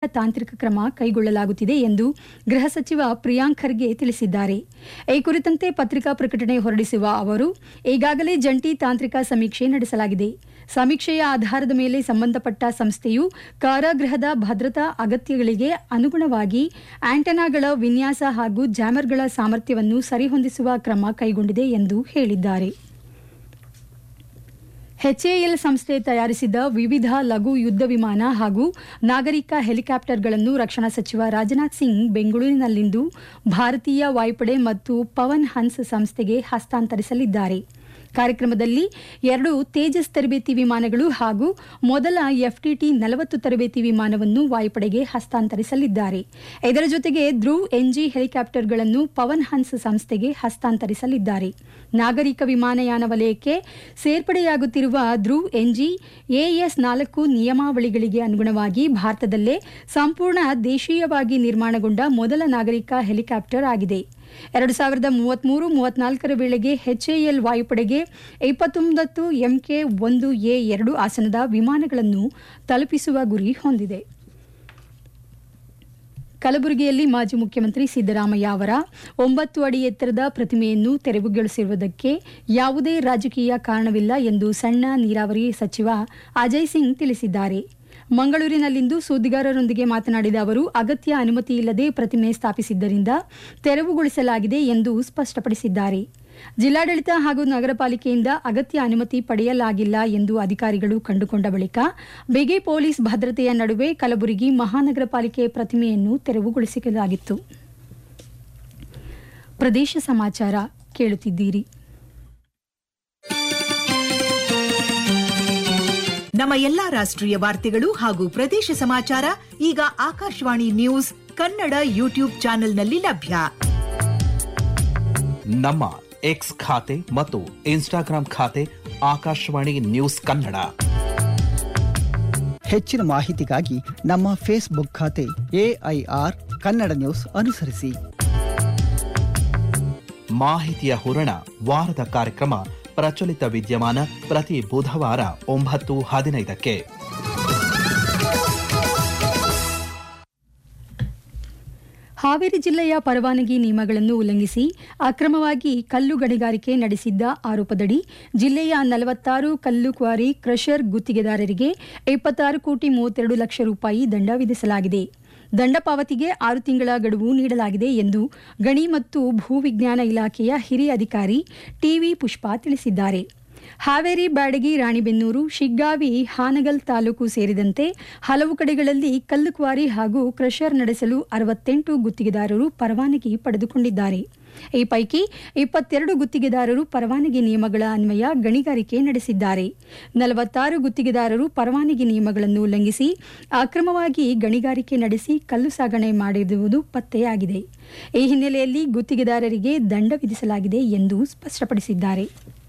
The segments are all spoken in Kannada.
ತಾಂತ್ರಿಕ ಕ್ರಮ ಕೈಗೊಳ್ಳಲಾಗುತ್ತಿದೆ ಎಂದು ಗೃಹ ಸಚಿವ ಪ್ರಿಯಾಂಕ್ ಖರ್ಗೆ ತಿಳಿಸಿದ್ದಾರೆ ಈ ಕುರಿತಂತೆ ಪತ್ರಿಕಾ ಪ್ರಕಟಣೆ ಹೊರಡಿಸುವ ಅವರು ಈಗಾಗಲೇ ಜಂಟಿ ತಾಂತ್ರಿಕ ಸಮೀಕ್ಷೆ ನಡೆಸಲಾಗಿದೆ ಸಮೀಕ್ಷೆಯ ಆಧಾರದ ಮೇಲೆ ಸಂಬಂಧಪಟ್ಟ ಸಂಸ್ಥೆಯು ಕಾರಾಗೃಹದ ಭದ್ರತಾ ಅಗತ್ಯಗಳಿಗೆ ಅನುಗುಣವಾಗಿ ಆಂಟೆನಾಗಳ ವಿನ್ಯಾಸ ಹಾಗೂ ಜಾಮರ್ಗಳ ಸಾಮರ್ಥ್ಯವನ್ನು ಸರಿಹೊಂದಿಸುವ ಕ್ರಮ ಕೈಗೊಂಡಿದೆ ಎಂದು ಹೇಳಿದ್ದಾರೆ ಎಚ್ಎಎಲ್ ಸಂಸ್ಥೆ ತಯಾರಿಸಿದ ವಿವಿಧ ಲಘು ಯುದ್ಧ ವಿಮಾನ ಹಾಗೂ ನಾಗರಿಕ ಹೆಲಿಕಾಪ್ಟರ್ಗಳನ್ನು ರಕ್ಷಣಾ ಸಚಿವ ರಾಜನಾಥ್ ಸಿಂಗ್ ಬೆಂಗಳೂರಿನಲ್ಲಿಂದು ಭಾರತೀಯ ವಾಯುಪಡೆ ಮತ್ತು ಪವನ್ ಹನ್ಸ್ ಸಂಸ್ಥೆಗೆ ಹಸ್ತಾಂತರಿಸಲಿದ್ದಾರೆ ಕಾರ್ಯಕ್ರಮದಲ್ಲಿ ಎರಡು ತೇಜಸ್ ತರಬೇತಿ ವಿಮಾನಗಳು ಹಾಗೂ ಮೊದಲ ಎಫ್ಟಿಟಿ ನಲವತ್ತು ತರಬೇತಿ ವಿಮಾನವನ್ನು ವಾಯುಪಡೆಗೆ ಹಸ್ತಾಂತರಿಸಲಿದ್ದಾರೆ ಇದರ ಜೊತೆಗೆ ಧ್ರುವ್ ಎನ್ಜಿ ಹೆಲಿಕಾಪ್ಟರ್ಗಳನ್ನು ಪವನ್ ಹನ್ಸ್ ಸಂಸ್ಥೆಗೆ ಹಸ್ತಾಂತರಿಸಲಿದ್ದಾರೆ ನಾಗರಿಕ ವಿಮಾನಯಾನ ವಲಯಕ್ಕೆ ಸೇರ್ಪಡೆಯಾಗುತ್ತಿರುವ ಧ್ರುವ್ ಎನ್ಜಿ ಎಎಸ್ ನಾಲ್ಕು ನಿಯಮಾವಳಿಗಳಿಗೆ ಅನುಗುಣವಾಗಿ ಭಾರತದಲ್ಲೇ ಸಂಪೂರ್ಣ ದೇಶೀಯವಾಗಿ ನಿರ್ಮಾಣಗೊಂಡ ಮೊದಲ ನಾಗರಿಕ ಹೆಲಿಕಾಪ್ಟರ್ ಆಗಿದೆ ಎರಡು ಸಾವಿರದ ಮೂವತ್ಮೂರು ಮೂವತ್ನಾಲ್ಕರ ವೇಳೆಗೆ ಎಚ್ಎಎಲ್ ವಾಯುಪಡೆಗೆ ಇಪ್ಪತ್ತೊಂಬತ್ತು ಎಂಕೆ ಒಂದು ಎ ಎರಡು ಆಸನದ ವಿಮಾನಗಳನ್ನು ತಲುಪಿಸುವ ಗುರಿ ಹೊಂದಿದೆ ಕಲಬುರಗಿಯಲ್ಲಿ ಮಾಜಿ ಮುಖ್ಯಮಂತ್ರಿ ಸಿದ್ದರಾಮಯ್ಯ ಅವರ ಒಂಬತ್ತು ಅಡಿ ಎತ್ತರದ ಪ್ರತಿಮೆಯನ್ನು ತೆರವುಗೊಳಿಸಿರುವುದಕ್ಕೆ ಯಾವುದೇ ರಾಜಕೀಯ ಕಾರಣವಿಲ್ಲ ಎಂದು ಸಣ್ಣ ನೀರಾವರಿ ಸಚಿವ ಅಜಯ್ ಸಿಂಗ್ ತಿಳಿಸಿದ್ದಾರೆ ಮಂಗಳೂರಿನಲ್ಲಿಂದು ಸುದ್ದಿಗಾರರೊಂದಿಗೆ ಮಾತನಾಡಿದ ಅವರು ಅಗತ್ಯ ಅನುಮತಿ ಇಲ್ಲದೆ ಪ್ರತಿಮೆ ಸ್ಥಾಪಿಸಿದ್ದರಿಂದ ತೆರವುಗೊಳಿಸಲಾಗಿದೆ ಎಂದು ಸ್ಪಷ್ಟಪಡಿಸಿದ್ದಾರೆ ಜಿಲ್ಲಾಡಳಿತ ಹಾಗೂ ನಗರ ಪಾಲಿಕೆಯಿಂದ ಅಗತ್ಯ ಅನುಮತಿ ಪಡೆಯಲಾಗಿಲ್ಲ ಎಂದು ಅಧಿಕಾರಿಗಳು ಕಂಡುಕೊಂಡ ಬಳಿಕ ಬಿಗಿ ಪೊಲೀಸ್ ಭದ್ರತೆಯ ನಡುವೆ ಕಲಬುರಗಿ ಮಹಾನಗರ ಪಾಲಿಕೆ ಪ್ರತಿಮೆಯನ್ನು ತೆರವುಗೊಳಿಸಲಾಗಿತ್ತು ಪ್ರದೇಶ ಸಮಾಚಾರ ಕೇಳುತ್ತಿದ್ದೀರಿ ನಮ್ಮ ಎಲ್ಲಾ ರಾಷ್ಟ್ರೀಯ ವಾರ್ತೆಗಳು ಹಾಗೂ ಪ್ರದೇಶ ಸಮಾಚಾರ ಈಗ ಆಕಾಶವಾಣಿ ನ್ಯೂಸ್ ಕನ್ನಡ ಯೂಟ್ಯೂಬ್ ಚಾನೆಲ್ನಲ್ಲಿ ಲಭ್ಯ ನಮ್ಮ ಎಕ್ಸ್ ಖಾತೆ ಮತ್ತು ಇನ್ಸ್ಟಾಗ್ರಾಂ ಖಾತೆ ಆಕಾಶವಾಣಿ ನ್ಯೂಸ್ ಕನ್ನಡ ಹೆಚ್ಚಿನ ಮಾಹಿತಿಗಾಗಿ ನಮ್ಮ ಫೇಸ್ಬುಕ್ ಖಾತೆ ಎಐಆರ್ ಕನ್ನಡ ನ್ಯೂಸ್ ಅನುಸರಿಸಿ ಮಾಹಿತಿಯ ಹೂರಣ ವಾರದ ಕಾರ್ಯಕ್ರಮ ಪ್ರಚಲಿತ ವಿದ್ಯಮಾನ ಪ್ರತಿ ಬುಧವಾರ ಒಂಬತ್ತು ಹದಿನೈದಕ್ಕೆ ಹಾವೇರಿ ಜಿಲ್ಲೆಯ ಪರವಾನಗಿ ನಿಯಮಗಳನ್ನು ಉಲ್ಲಂಘಿಸಿ ಅಕ್ರಮವಾಗಿ ಕಲ್ಲು ಗಣಿಗಾರಿಕೆ ನಡೆಸಿದ್ದ ಆರೋಪದಡಿ ಜಿಲ್ಲೆಯ ನಲವತ್ತಾರು ಕಲ್ಲು ಕ್ವಾರಿ ಕ್ರಷರ್ ಗುತ್ತಿಗೆದಾರರಿಗೆ ಇಪ್ಪತ್ತಾರು ಕೋಟಿ ಮೂವತ್ತೆರಡು ಲಕ್ಷ ರೂಪಾಯಿ ದಂಡ ವಿಧಿಸಲಾಗಿದೆ ದಂಡ ಪಾವತಿಗೆ ಆರು ತಿಂಗಳ ಗಡುವು ನೀಡಲಾಗಿದೆ ಎಂದು ಗಣಿ ಮತ್ತು ಭೂವಿಜ್ಞಾನ ಇಲಾಖೆಯ ಹಿರಿಯ ಅಧಿಕಾರಿ ಟಿವಿ ಪುಷ್ಪಾ ತಿಳಿಸಿದ್ದಾರೆ ಹಾವೇರಿ ಬ್ಯಾಡಗಿ ರಾಣಿಬೆನ್ನೂರು ಶಿಗ್ಗಾವಿ ಹಾನಗಲ್ ತಾಲೂಕು ಸೇರಿದಂತೆ ಹಲವು ಕಡೆಗಳಲ್ಲಿ ಕಲ್ಲು ಕ್ವಾರಿ ಹಾಗೂ ಕ್ರಷರ್ ನಡೆಸಲು ಅರವತ್ತೆಂಟು ಗುತ್ತಿಗೆದಾರರು ಪರವಾನಗಿ ಪಡೆದುಕೊಂಡಿದ್ದಾರೆ ಈ ಪೈಕಿ ಇಪ್ಪತ್ತೆರಡು ಗುತ್ತಿಗೆದಾರರು ಪರವಾನಗಿ ನಿಯಮಗಳ ಅನ್ವಯ ಗಣಿಗಾರಿಕೆ ನಡೆಸಿದ್ದಾರೆ ನಲವತ್ತಾರು ಗುತ್ತಿಗೆದಾರರು ಪರವಾನಗಿ ನಿಯಮಗಳನ್ನು ಉಲ್ಲಂಘಿಸಿ ಅಕ್ರಮವಾಗಿ ಗಣಿಗಾರಿಕೆ ನಡೆಸಿ ಕಲ್ಲು ಸಾಗಣೆ ಮಾಡಿರುವುದು ಪತ್ತೆಯಾಗಿದೆ ಈ ಹಿನ್ನೆಲೆಯಲ್ಲಿ ಗುತ್ತಿಗೆದಾರರಿಗೆ ದಂಡ ವಿಧಿಸಲಾಗಿದೆ ಎಂದು ಸ್ಪಷ್ಟಪಡಿಸಿದ್ದಾರೆ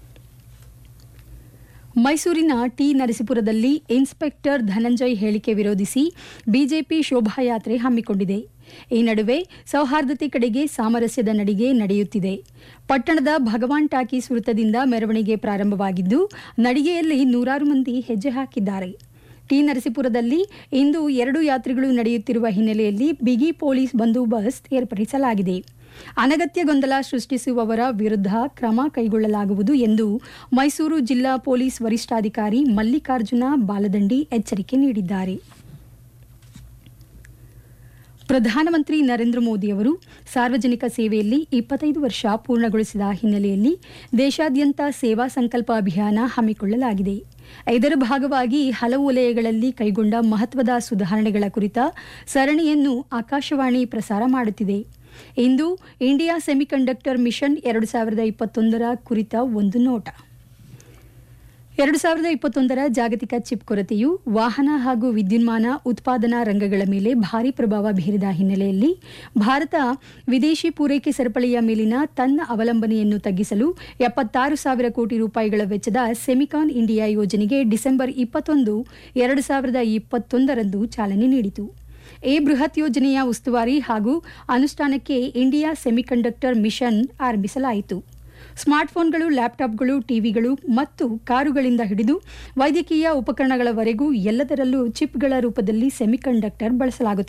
ಮೈಸೂರಿನ ಟಿ ನರಸೀಪುರದಲ್ಲಿ ಇನ್ಸ್ಪೆಕ್ಟರ್ ಧನಂಜಯ್ ಹೇಳಿಕೆ ವಿರೋಧಿಸಿ ಬಿಜೆಪಿ ಶೋಭಾಯಾತ್ರೆ ಹಮ್ಮಿಕೊಂಡಿದೆ ಈ ನಡುವೆ ಸೌಹಾರ್ದತೆ ಕಡೆಗೆ ಸಾಮರಸ್ಯದ ನಡಿಗೆ ನಡೆಯುತ್ತಿದೆ ಪಟ್ಟಣದ ಭಗವಾನ್ ಟಾಕೀಸ್ ವೃತ್ತದಿಂದ ಮೆರವಣಿಗೆ ಪ್ರಾರಂಭವಾಗಿದ್ದು ನಡಿಗೆಯಲ್ಲಿ ನೂರಾರು ಮಂದಿ ಹೆಜ್ಜೆ ಹಾಕಿದ್ದಾರೆ ಟಿ ನರಸೀಪುರದಲ್ಲಿ ಇಂದು ಎರಡು ಯಾತ್ರೆಗಳು ನಡೆಯುತ್ತಿರುವ ಹಿನ್ನೆಲೆಯಲ್ಲಿ ಬಿಗಿ ಪೊಲೀಸ್ ಬಂದೋಬಸ್ತ್ ಏರ್ಪಡಿಸಲಾಗಿದೆ ಅನಗತ್ಯ ಗೊಂದಲ ಸೃಷ್ಟಿಸುವವರ ವಿರುದ್ಧ ಕ್ರಮ ಕೈಗೊಳ್ಳಲಾಗುವುದು ಎಂದು ಮೈಸೂರು ಜಿಲ್ಲಾ ಪೊಲೀಸ್ ವರಿಷ್ಠಾಧಿಕಾರಿ ಮಲ್ಲಿಕಾರ್ಜುನ ಬಾಲದಂಡಿ ಎಚ್ಚರಿಕೆ ನೀಡಿದ್ದಾರೆ ಪ್ರಧಾನಮಂತ್ರಿ ನರೇಂದ್ರ ಮೋದಿ ಅವರು ಸಾರ್ವಜನಿಕ ಸೇವೆಯಲ್ಲಿ ಇಪ್ಪತ್ತೈದು ವರ್ಷ ಪೂರ್ಣಗೊಳಿಸಿದ ಹಿನ್ನೆಲೆಯಲ್ಲಿ ದೇಶಾದ್ಯಂತ ಸೇವಾ ಸಂಕಲ್ಪ ಅಭಿಯಾನ ಹಮ್ಮಿಕೊಳ್ಳಲಾಗಿದೆ ಇದರ ಭಾಗವಾಗಿ ಹಲವು ವಲಯಗಳಲ್ಲಿ ಕೈಗೊಂಡ ಮಹತ್ವದ ಸುಧಾರಣೆಗಳ ಕುರಿತ ಸರಣಿಯನ್ನು ಆಕಾಶವಾಣಿ ಪ್ರಸಾರ ಮಾಡುತ್ತಿದೆ ಇಂದು ಇಂಡಿಯಾ ಸೆಮಿಕಂಡಕ್ಟರ್ ಮಿಷನ್ ಎರಡು ಸಾವಿರದ ಇಪ್ಪತ್ತೊಂದರ ಕುರಿತ ಒಂದು ನೋಟ ಎರಡು ಸಾವಿರದ ಇಪ್ಪತ್ತೊಂದರ ಜಾಗತಿಕ ಚಿಪ್ ಕೊರತೆಯು ವಾಹನ ಹಾಗೂ ವಿದ್ಯುನ್ಮಾನ ಉತ್ಪಾದನಾ ರಂಗಗಳ ಮೇಲೆ ಭಾರಿ ಪ್ರಭಾವ ಬೀರಿದ ಹಿನ್ನೆಲೆಯಲ್ಲಿ ಭಾರತ ವಿದೇಶಿ ಪೂರೈಕೆ ಸರಪಳಿಯ ಮೇಲಿನ ತನ್ನ ಅವಲಂಬನೆಯನ್ನು ತಗ್ಗಿಸಲು ಎಪ್ಪತ್ತಾರು ಸಾವಿರ ಕೋಟಿ ರೂಪಾಯಿಗಳ ವೆಚ್ಚದ ಸೆಮಿಕಾನ್ ಇಂಡಿಯಾ ಯೋಜನೆಗೆ ಡಿಸೆಂಬರ್ ಇಪ್ಪತ್ತೊಂದು ಎರಡು ಸಾವಿರದ ಇಪ್ಪತ್ತೊಂದರಂದು ಚಾಲನೆ ನೀಡಿತು ಈ ಬೃಹತ್ ಯೋಜನೆಯ ಉಸ್ತುವಾರಿ ಹಾಗೂ ಅನುಷ್ಠಾನಕ್ಕೆ ಇಂಡಿಯಾ ಸೆಮಿಕಂಡಕ್ಟರ್ ಮಿಷನ್ ಆರಂಭಿಸಲಾಯಿತು ಸ್ಮಾರ್ಟ್ಫೋನ್ಗಳು ಲ್ಯಾಪ್ಟಾಪ್ಗಳು ಟಿವಿಗಳು ಮತ್ತು ಕಾರುಗಳಿಂದ ಹಿಡಿದು ವೈದ್ಯಕೀಯ ಉಪಕರಣಗಳವರೆಗೂ ಎಲ್ಲದರಲ್ಲೂ ಚಿಪ್ಗಳ ರೂಪದಲ್ಲಿ ಸೆಮಿಕಂಡಕ್ಟರ್ ಬಳಸಲಾಗುತ್ತದೆ